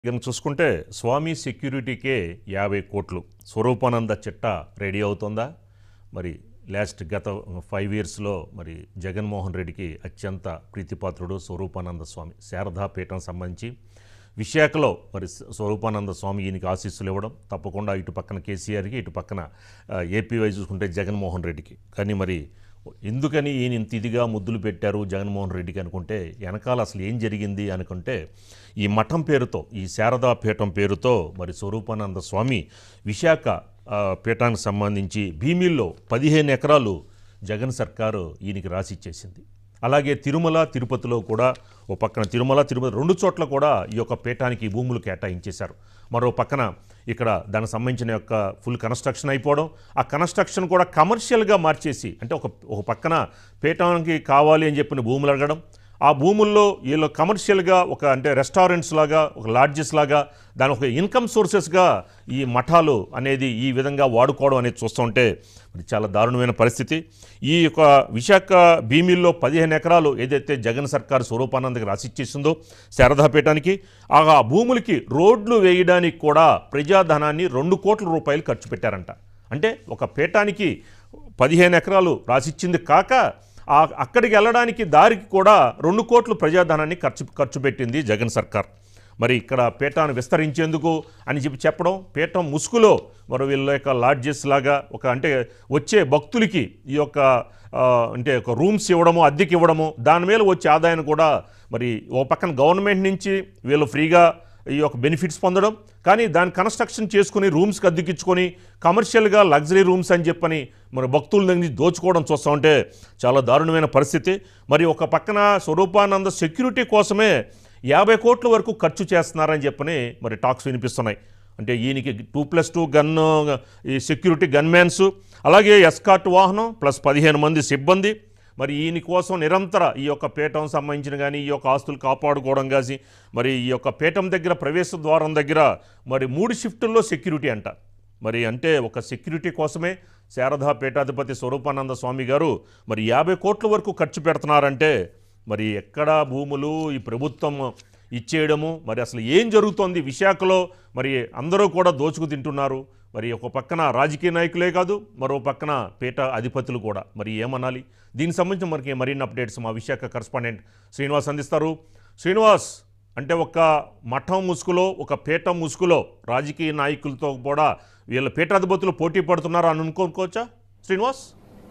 ఇక చూసుకుంటే స్వామి సెక్యూరిటీకే యాభై కోట్లు స్వరూపానంద చిట్ట రెడీ అవుతుందా మరి లాస్ట్ గత ఫైవ్ ఇయర్స్లో మరి జగన్మోహన్ రెడ్డికి అత్యంత ప్రీతిపాత్రుడు స్వరూపానంద స్వామి శారదా పీఠం సంబంధించి విశాఖలో మరి స్వరూపానంద స్వామి ఈయనకి ఆశీస్సులు ఇవ్వడం తప్పకుండా ఇటు పక్కన కేసీఆర్కి ఇటు పక్కన ఆ, ఏపీ వైజ్ చూసుకుంటే జగన్మోహన్ రెడ్డికి కానీ మరి ఎందుకని ఈయన ఇంత ఇదిగా ముద్దులు పెట్టారు జగన్మోహన్ రెడ్డికి అనుకుంటే వెనకాల అసలు ఏం జరిగింది అనుకుంటే ఈ మఠం పేరుతో ఈ శారదా పీఠం పేరుతో మరి స్వరూపానంద స్వామి విశాఖ ఆ, పీఠానికి సంబంధించి భీమిల్లో పదిహేను ఎకరాలు జగన్ సర్కారు ఈయనకి రాసిచ్చేసింది అలాగే తిరుమల తిరుపతిలో కూడా ఓ పక్కన తిరుమల తిరుపతి రెండు చోట్ల కూడా ఈ యొక్క పీఠానికి భూములు కేటాయించేశారు మరో పక్కన ఇక్కడ దానికి సంబంధించిన యొక్క ఫుల్ కన్స్ట్రక్షన్ అయిపోవడం ఆ కన్స్ట్రక్షన్ కూడా కమర్షియల్గా మార్చేసి అంటే ఒక ఒక పక్కన పీఠానికి కావాలి అని చెప్పిన భూములు అడగడం ఆ భూముల్లో వీళ్ళు కమర్షియల్గా ఒక అంటే రెస్టారెంట్స్ లాగా ఒక లాడ్జెస్ లాగా దాని ఒక ఇన్కమ్ సోర్సెస్గా ఈ మఠాలు అనేది ఈ విధంగా వాడుకోవడం అనేది చూస్తుంటే మరి చాలా దారుణమైన పరిస్థితి ఈ యొక్క విశాఖ భీమిల్లో పదిహేను ఎకరాలు ఏదైతే జగన్ సర్కార్ స్వరూపానందకి రాసిచ్చేసిందో శారదాపీఠానికి ఆ భూములకి రోడ్లు వేయడానికి కూడా ప్రజాధనాన్ని రెండు కోట్ల రూపాయలు ఖర్చు పెట్టారంట అంటే ఒక పీఠానికి పదిహేను ఎకరాలు రాసిచ్చింది కాక ఆ అక్కడికి వెళ్ళడానికి దారికి కూడా రెండు కోట్ల ప్రజాధనాన్ని ఖర్చు ఖర్చు పెట్టింది జగన్ సర్కార్ మరి ఇక్కడ పీఠాన్ని విస్తరించేందుకు అని చెప్పి చెప్పడం పీఠం ముసుగులో మరి వీళ్ళ యొక్క లాడ్జెస్ లాగా ఒక అంటే వచ్చే భక్తులకి ఈ యొక్క ఆ, అంటే ఒక రూమ్స్ ఇవ్వడము అద్దెకి ఇవ్వడము దాని మీద వచ్చే ఆదాయాన్ని కూడా మరి ఓ పక్కన గవర్నమెంట్ నుంచి వీళ్ళు ఫ్రీగా ఈ యొక్క బెనిఫిట్స్ పొందడం కానీ దాని కన్స్ట్రక్షన్ చేసుకుని రూమ్స్కి అద్దెకిచ్చుకొని కమర్షియల్గా లగ్జరీ రూమ్స్ అని చెప్పని మరి భక్తుల దగ్గర నుంచి దోచుకోవడం చూస్తూ ఉంటే చాలా దారుణమైన పరిస్థితి మరి ఒక పక్కన స్వరూపానంద సెక్యూరిటీ కోసమే యాభై కోట్ల వరకు ఖర్చు చేస్తున్నారని చెప్పని మరి టాక్స్ వినిపిస్తున్నాయి అంటే ఈయనకి టూ ప్లస్ టూ గన్ ఈ సెక్యూరిటీ గన్మ్యాన్స్ అలాగే ఎస్కాట్ వాహనం ప్లస్ పదిహేను మంది సిబ్బంది మరి ఈయన కోసం నిరంతర ఈ యొక్క పీఠం సంబంధించిన కానీ ఈ యొక్క ఆస్తులు కాపాడుకోవడం కానీ మరి ఈ యొక్క పీఠం దగ్గర ప్రవేశ ద్వారం దగ్గర మరి మూడు షిఫ్టుల్లో సెక్యూరిటీ అంట మరి అంటే ఒక సెక్యూరిటీ కోసమే శారదా పీఠాధిపతి స్వరూపానంద స్వామి గారు మరి యాభై కోట్ల వరకు ఖర్చు పెడుతున్నారంటే మరి ఎక్కడ భూములు ఈ ప్రభుత్వం ఇచ్చేయడము మరి అసలు ఏం జరుగుతోంది విశాఖలో మరి అందరూ కూడా దోచుకు తింటున్నారు మరి ఒక పక్కన రాజకీయ నాయకులే కాదు మరో పక్కన పీఠ అధిపతులు కూడా మరి ఏమనాలి దీనికి సంబంధించి మనకి మరిన్ని అప్డేట్స్ మా విశాఖ కరస్పాండెంట్ శ్రీనివాస్ అందిస్తారు శ్రీనివాస్ అంటే ఒక మఠం ముసుగులో ఒక పీఠం ముసుగులో రాజకీయ నాయకులతో కూడా వీళ్ళ పీఠాధిపతులు పోటీ పడుతున్నారు అని అనుకోవచ్చా శ్రీనివాస్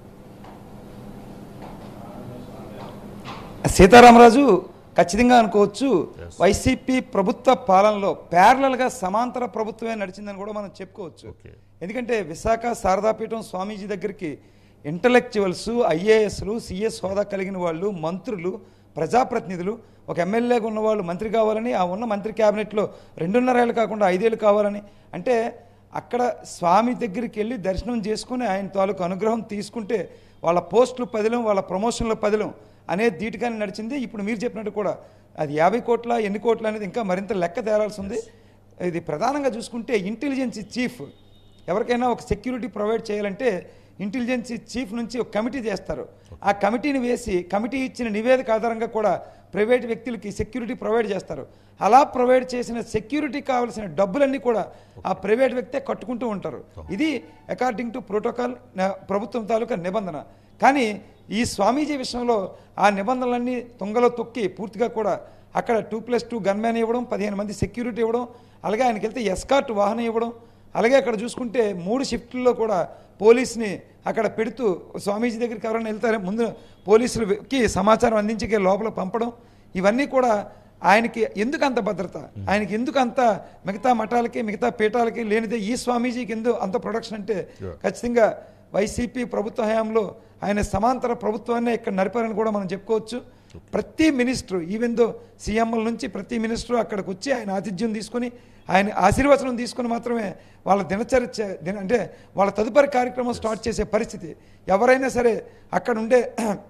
సీతారామరాజు ఖచ్చితంగా అనుకోవచ్చు వైసీపీ ప్రభుత్వ పాలనలో ప్యారలల్గా సమాంతర ప్రభుత్వమే నడిచిందని కూడా మనం చెప్పుకోవచ్చు ఓకే ఎందుకంటే విశాఖ శారదాపీఠం స్వామీజీ దగ్గరికి ఇంటలెక్చువల్స్ ఐఏఎస్లు సిఎస్ హోదా కలిగిన వాళ్ళు మంత్రులు ప్రజాప్రతినిధులు ఒక ఎమ్మెల్యేగా ఉన్న వాళ్ళు మంత్రి కావాలని ఆ ఉన్న మంత్రి క్యాబినెట్లో రెండున్నరేళ్ళు కాకుండా ఐదేళ్ళు కావాలని అంటే అక్కడ స్వామి దగ్గరికి వెళ్ళి దర్శనం చేసుకుని ఆయన తాలూకు అనుగ్రహం తీసుకుంటే వాళ్ళ పోస్టులు పదిలం వాళ్ళ ప్రమోషన్లు పదిలం అనేది ధీటుగానే నడిచింది ఇప్పుడు మీరు చెప్పినట్టు కూడా అది యాభై కోట్ల ఎన్ని కోట్ల అనేది ఇంకా మరింత లెక్క తేలాల్సి ఉంది ఇది ప్రధానంగా చూసుకుంటే ఇంటెలిజెన్స్ చీఫ్ ఎవరికైనా ఒక సెక్యూరిటీ ప్రొవైడ్ చేయాలంటే ఇంటెలిజెన్స్ చీఫ్ నుంచి ఒక కమిటీ చేస్తారు ఆ కమిటీని వేసి కమిటీ ఇచ్చిన నివేదిక ఆధారంగా కూడా ప్రైవేట్ వ్యక్తులకి సెక్యూరిటీ ప్రొవైడ్ చేస్తారు అలా ప్రొవైడ్ చేసిన సెక్యూరిటీ కావాల్సిన డబ్బులన్నీ కూడా ఆ ప్రైవేట్ వ్యక్తే కట్టుకుంటూ ఉంటారు ఇది అకార్డింగ్ టు ప్రోటోకాల్ ప్రభుత్వం తాలూకా నిబంధన కానీ ఈ స్వామీజీ విషయంలో ఆ నిబంధనలన్నీ తుంగలో తొక్కి పూర్తిగా కూడా అక్కడ టూ ప్లస్ టూ గన్మ్యాన్ ఇవ్వడం పదిహేను మంది సెక్యూరిటీ ఇవ్వడం అలాగే ఆయనకి వెళ్తే ఎస్కార్ట్ వాహనం ఇవ్వడం అలాగే అక్కడ చూసుకుంటే మూడు షిఫ్ట్లలో కూడా పోలీస్ని అక్కడ పెడుతూ స్వామీజీ దగ్గరికి ఎవరైనా వెళ్తారే ముందు పోలీసులకి సమాచారం అందించకే లోపల పంపడం ఇవన్నీ కూడా ఆయనకి ఎందుకు అంత భద్రత ఆయనకి ఎందుకు అంత మిగతా మఠాలకి మిగతా పీఠాలకి లేనిదే ఈ స్వామీజీకి ఎందుకు అంత ప్రొడక్షన్ అంటే ఖచ్చితంగా వైసీపీ ప్రభుత్వ హయాంలో ఆయన సమాంతర ప్రభుత్వాన్ని ఇక్కడ నడిపారని కూడా మనం చెప్పుకోవచ్చు ప్రతి మినిస్టర్ ఈవెన్ దో సీఎంల నుంచి ప్రతి మినిస్టర్ అక్కడికి వచ్చి ఆయన ఆతిథ్యం తీసుకొని ఆయన ఆశీర్వచనం తీసుకొని మాత్రమే వాళ్ళ దినచర్య చే- దిన అంటే వాళ్ళ తదుపరి కార్యక్రమం స్టార్ట్ చేసే పరిస్థితి ఎవరైనా సరే అక్కడ ఉండే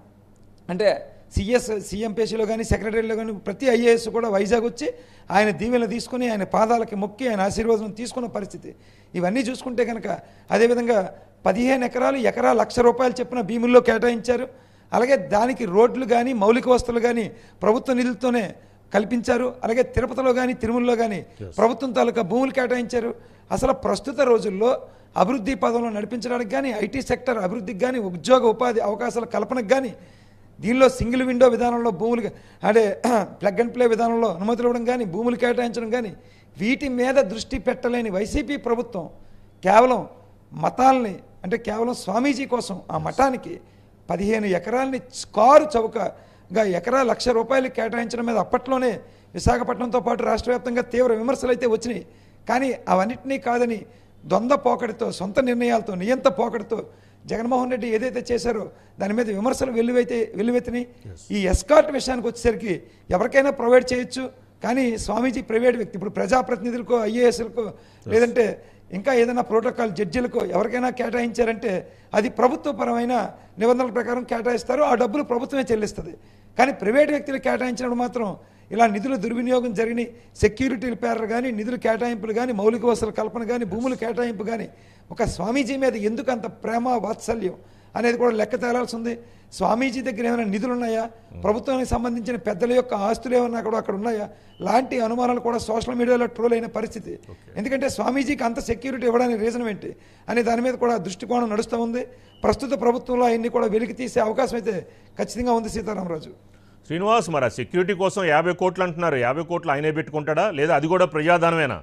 అంటే సిఎస్ సీఎం పేషీలో కానీ సెక్రటరీలో కానీ ప్రతి ఐఏఎస్ కూడా వైజాగ్ వచ్చి ఆయన దీవెనలు తీసుకుని ఆయన పాదాలకి మొక్కి ఆయన ఆశీర్వాదం తీసుకున్న పరిస్థితి ఇవన్నీ చూసుకుంటే కనుక అదేవిధంగా పదిహేను ఎకరాలు ఎకరా లక్ష రూపాయలు చెప్పిన భీముల్లో కేటాయించారు అలాగే దానికి రోడ్లు కానీ మౌలిక వస్తువులు కానీ ప్రభుత్వ నిధులతోనే కల్పించారు అలాగే తిరుపతిలో కానీ తిరుమలలో కానీ ప్రభుత్వం తాలూకా భూములు కేటాయించారు అసలు ప్రస్తుత రోజుల్లో అభివృద్ధి పదంలో నడిపించడానికి కానీ ఐటీ సెక్టర్ అభివృద్ధికి కానీ ఉద్యోగ ఉపాధి అవకాశాల కల్పనకు కానీ దీనిలో సింగిల్ విండో విధానంలో భూములు అంటే ప్లగ్ అండ్ ప్లే విధానంలో అనుమతులు ఇవ్వడం కానీ భూములు కేటాయించడం కానీ వీటి మీద దృష్టి పెట్టలేని వైసీపీ ప్రభుత్వం కేవలం మతాల్ని అంటే కేవలం స్వామీజీ కోసం ఆ మఠానికి పదిహేను ఎకరాల్ని కారు చౌకగా ఎకరా లక్ష రూపాయలు కేటాయించడం మీద అప్పట్లోనే విశాఖపట్నంతో పాటు రాష్ట్ర వ్యాప్తంగా తీవ్ర విమర్శలు అయితే వచ్చినాయి కానీ అవన్నిటినీ కాదని ద్వంద్వ పోకడితో సొంత నిర్ణయాలతో నియంత పోకడితో జగన్మోహన్ రెడ్డి ఏదైతే చేశారో దాని మీద విమర్శలు వెల్లువైతే వెల్లువెత్తినాయి ఈ ఎస్కార్ట్ విషయానికి వచ్చేసరికి ఎవరికైనా ప్రొవైడ్ చేయొచ్చు కానీ స్వామీజీ ప్రైవేట్ వ్యక్తి ఇప్పుడు ప్రజాప్రతినిధులకో ఐఏఎస్లకో లేదంటే ఇంకా ఏదైనా ప్రోటోకాల్ జడ్జిలకు ఎవరికైనా కేటాయించారంటే అది ప్రభుత్వపరమైన నిబంధనల ప్రకారం కేటాయిస్తారు ఆ డబ్బులు ప్రభుత్వమే చెల్లిస్తుంది కానీ ప్రైవేట్ వ్యక్తులు కేటాయించినప్పుడు మాత్రం ఇలా నిధుల దుర్వినియోగం జరిగినాయి సెక్యూరిటీల పేర్లు కానీ నిధుల కేటాయింపులు కానీ మౌలిక వసతుల కల్పన కానీ భూముల కేటాయింపు కానీ ఒక స్వామీజీ మీద ఎందుకు అంత ప్రేమ వాత్సల్యం అనేది కూడా లెక్క తేలాల్సి ఉంది స్వామీజీ దగ్గర ఏమైనా నిధులు ఉన్నాయా ప్రభుత్వానికి సంబంధించిన పెద్దల యొక్క ఆస్తులు ఏమన్నా కూడా అక్కడ ఉన్నాయా లాంటి అనుమానాలు కూడా సోషల్ మీడియాలో ట్రోల్ అయిన పరిస్థితి ఎందుకంటే స్వామీజీకి అంత సెక్యూరిటీ ఇవ్వడానికి రీజన్ ఏంటి అనే దాని మీద కూడా దృష్టికోణం నడుస్తూ ఉంది ప్రస్తుత ప్రభుత్వంలో ఆయన్ని కూడా వెలికి తీసే అవకాశం అయితే ఖచ్చితంగా ఉంది సీతారామరాజు శ్రీనివాస్ మరి ఆ సెక్యూరిటీ కోసం యాభై కోట్లు అంటున్నారు యాభై కోట్లు ఆయనే పెట్టుకుంటాడా లేదా అది కూడా ప్రజాధనమేనా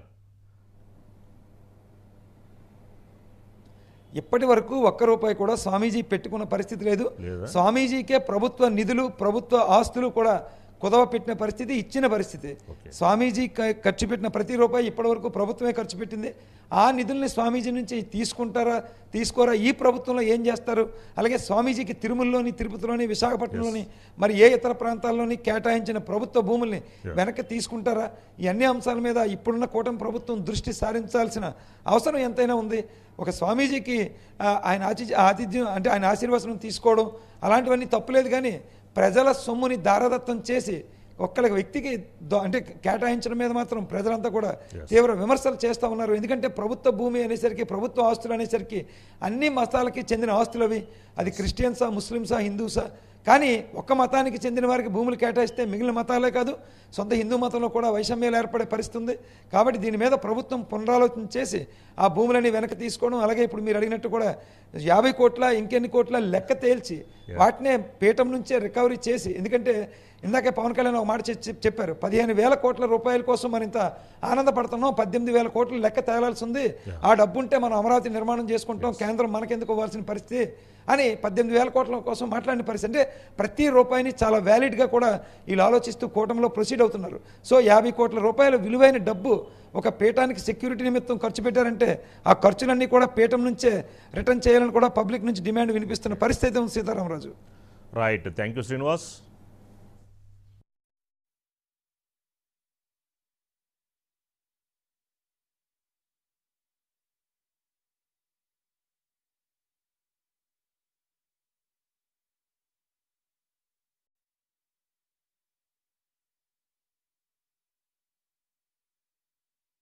ఇప్పటి వరకు ఒక్క రూపాయి కూడా స్వామీజీ పెట్టుకున్న పరిస్థితి లేదు లేదా? స్వామీజీకే ప్రభుత్వ నిధులు ప్రభుత్వ ఆస్తులు కూడా కుదవ పెట్టిన పరిస్థితి ఇచ్చిన పరిస్థితి ఓకే. స్వామీజీ క- ఖర్చు పెట్టిన ప్రతి రూపాయి ఇప్పటి వరకు ప్రభుత్వమే ఖర్చు పెట్టింది ఆ నిధుల్ని స్వామీజీ నుంచి తీసుకుంటారా తీసుకోరా ఈ ప్రభుత్వంలో ఏం చేస్తారు అలాగే స్వామీజీకి తిరుమలలోని తిరుపతిలోని విశాఖపట్నంలోని మరి ఏ ఇతర ప్రాంతాల్లోని కేటాయించిన ప్రభుత్వ భూముల్ని వెనక్కి తీసుకుంటారా ఈ అన్ని అంశాల మీద ఇప్పుడున్న కూటమి ప్రభుత్వం దృష్టి సారించాల్సిన అవసరం ఎంతైనా ఉంది ఒక స్వామీజీకి ఆ, ఆయన ఆతి ఆతిథ్యం అంటే ఆయన ఆశీర్వచనం తీసుకోవడం అలాంటివన్నీ తప్పులేదు కానీ ప్రజల సొమ్ముని దారదత్తం చేసి ఒక్కళ్ళ వ్యక్తికి దో- అంటే కేటాయించడం మీద మాత్రం ప్రజలంతా కూడా తీవ్ర విమర్శలు చేస్తూ ఉన్నారు ఎందుకంటే ప్రభుత్వ భూమి అనేసరికి ప్రభుత్వ ఆస్తులు అనేసరికి అన్ని మతాలకి చెందిన ఆస్తులు అవి అది క్రిస్టియన్సా ముస్లిమ్సా హిందూసా కానీ ఒక్క మతానికి చెందిన వారికి భూములు కేటాయిస్తే మిగిలిన మతాలే కాదు సొంత హిందూ మతంలో కూడా వైషమ్యాలు ఏర్పడే పరిస్థితి ఉంది కాబట్టి దీని మీద ప్రభుత్వం పునరాలోచన చేసి ఆ భూములని వెనక్కి తీసుకోవడం అలాగే ఇప్పుడు మీరు అడిగినట్టు కూడా యాభై కోట్ల ఇంకెన్ని కోట్ల లెక్క తేల్చి వాటినే పీఠం నుంచే రికవరీ చేసి ఎందుకంటే ఇందాకే పవన్ కళ్యాణ్ ఒక మాట చెప్- చెప్పారు పదిహేను వేల కోట్ల రూపాయల కోసం మనం ఇంత ఆనందపడుతున్నాం పద్దెనిమిది వేల కోట్ల లెక్క తేలాల్సి ఉంది ఆ డబ్బు ఉంటే మనం అమరావతి నిర్మాణం చేసుకుంటాం కేంద్రం మనకెందుకు ఇవ్వాల్సిన పరిస్థితి అని పద్దెనిమిది వేల కోట్ల కోసం మాట్లాడిన పరిస్థితి అంటే ప్రతి రూపాయిని చాలా వ్యాలిడ్గా కూడా వీళ్ళు ఆలోచిస్తూ కూటమిలో ప్రొసీడ్ అవుతున్నారు సో యాభై కోట్ల రూపాయల విలువైన డబ్బు ఒక పీఠానికి సెక్యూరిటీ నిమిత్తం ఖర్చు పెట్టారంటే ఆ ఖర్చులన్నీ కూడా పీఠం నుంచే రిటర్న్ చేయాలని కూడా పబ్లిక్ నుంచి డిమాండ్ వినిపిస్తున్న పరిస్థితి ఉంది Sitaramaraju right thank you Srinivas